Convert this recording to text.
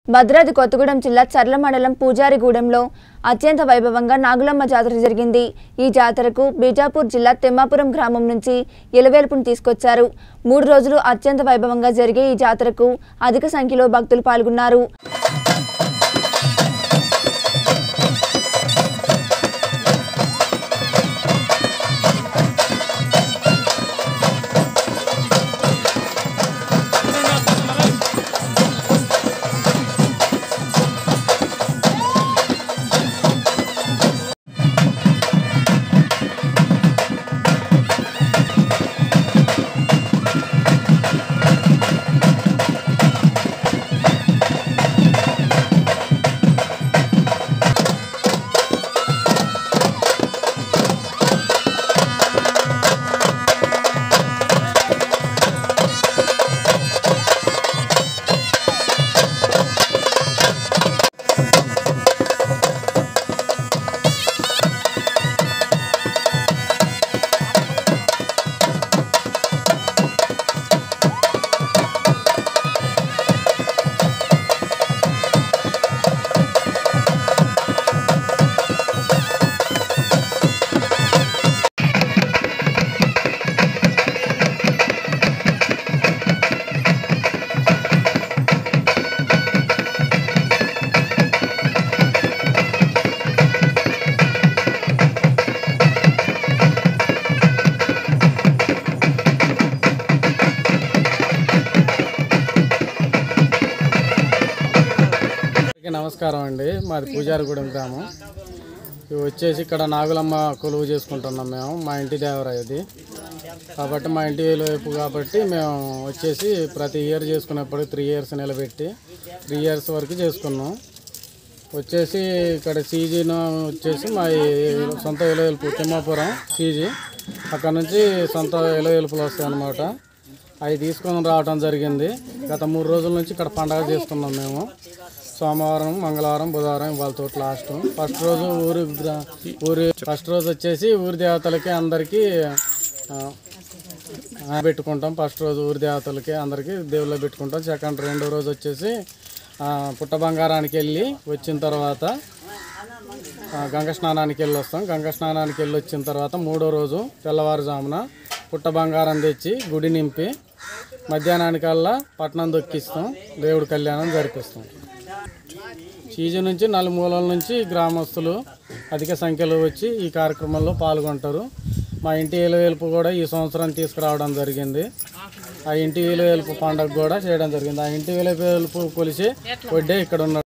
భద్రాద్రి కొత్తగూడెం జిల్లా చర్ల మండలం పూజారిగూడెంలో అత్యంత వైభవంగా నాగులమ్మ జాతర జరిగింది ఈ జాతరకు బీజాపూర్ జిల్లా తెమ్మాపురం గ్రామం నుంచి ఎలవేల్పును తీసుకొచ్చారు మూడు రోజులు అత్యంత వైభవంగా జరిగే ఈ జాతరకు అధిక సంఖ్యలో భక్తులు పాల్గొన్నారు అందరికీ నమస్కారం అండి మాది పూజారిగూడెం గ్రామం ఇవి వచ్చేసి ఇక్కడ నాగులమ్మ కొలువు చేసుకుంటున్నాం మేము మా ఇంటి దేవర ఇది కాబట్టి మా ఇంటి వైపు కాబట్టి మేము వచ్చేసి ప్రతి ఇయర్ చేసుకునేప్పుడు త్రీ ఇయర్స్ నిలబెట్టి త్రీ ఇయర్స్ వరకు చేసుకున్నాం వచ్చేసి ఇక్కడ సీజీను వచ్చేసి మా ఈ సొంత ఎలవెలుపు తిమ్మాపురం సీజీ అక్కడ నుంచి సొంత ఎలవెలుపులు వస్తాయి అన్నమాట అవి తీసుకొని రావడం జరిగింది గత మూడు రోజుల నుంచి ఇక్కడ పండగ చేసుకున్నాం మేము సోమవారం మంగళవారం బుధవారం ఇవాళతో లాస్ట్ ఫస్ట్ రోజు ఊరి గ్రా- ఊరి ఫస్ట్ రోజు వచ్చేసి ఊరి దేవతలకి అందరికీ ఆ, ఆ, పెట్టుకుంటాం ఫస్ట్ రోజు ఊరి దేవతలకి అందరికీ దేవుళ్ళ పెట్టుకుంటాం సెకండ్ రెండో రోజు వచ్చేసి ఆ, పుట్ట బంగారానికి వెళ్ళి వచ్చిన తర్వాత ఆ, గంగ స్నానానికి వెళ్ళి వస్తాం గంగ స్నానానికి వెళ్ళి వచ్చిన తర్వాత మూడో రోజు తెల్లవారుజామున పుట్ట బంగారం తెచ్చి గుడి నింపి మధ్యాహ్నానికల్లా పట్నం దొక్కిస్తాం దేవుడి కళ్యాణం జరిపిస్తాం సీజన్ నుంచి నలుమూలల నుంచి గ్రామస్తులు అధిక సంఖ్యలో వచ్చి ఈ కార్యక్రమంలో పాల్గొంటారు మా ఇంటి వేలుపు కూడా ఈ సంవత్సరం తీసుకురావడం జరిగింది ఆ ఇంటి వేలుపు పండుగ కూడా చేయడం జరిగింది ఆ ఇంటి వేలుపు కొలిసి వడ్డే ఇక్కడ ఉన్న